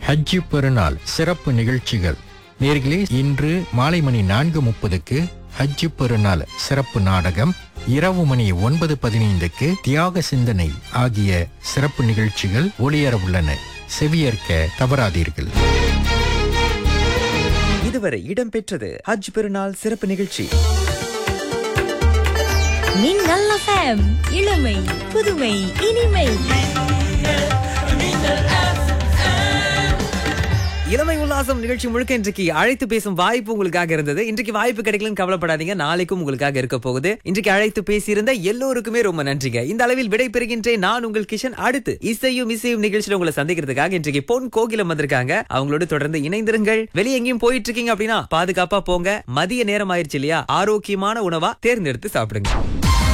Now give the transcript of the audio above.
ஹஜ்ஜி பெருநாள் சிறப்பு நிகழ்ச்சிகள் நேர்களே இன்று மாலை மணி நான்கு முப்பதுக்கு ஹஜ்ஜி பெருநாள் சிறப்பு நாடகம் இரவு மணி ஒன்பது பதினைந்துக்கு தியாக சிந்தனை ஆகிய சிறப்பு நிகழ்ச்சிகள் ஒளியர உள்ளன செவியேற்க தவறாதீர்கள் இதுவரை இடம்பெற்றது ஹஜ் பெருநாள் சிறப்பு நிகழ்ச்சி மின்னல் FM இளமை புதுமை இனிமை இளமை உல்லாசம் நிகழ்ச்சி முழுக்க இன்றைக்கு அழைத்து பேசும் வாய்ப்பு உங்களுக்காக இருந்தது இன்றைக்கு வாய்ப்பு கிடைக்கலன்னு கவலைப்படாதீங்க நாளைக்கும் உங்களுக்காக இருக்க போகுது இன்றைக்கு அழைத்து பேசியிருந்த எல்லோருக்குமே ரொம்ப நன்றிங்க இந்த அளவில் விடை பெறுகின்றேன் நான் உங்கள் கிஷன் அடுத்து இசையும் இசையும் நிகழ்ச்சியில உங்களை சந்திக்கிறதுக்காக இன்றைக்கு பொன் கோகிலம் வந்திருக்காங்க அவங்களோட தொடர்ந்து இணைந்திருங்கள் வெளியே எங்கேயும் போயிட்டு இருக்கீங்க அப்படின்னா பாதுகாப்பா போங்க மதிய நேரம் ஆயிருச்சு இல்லையா ஆரோக்கியமான உணவா தேர்ந்தெடுத்து சாப்பிடுங்க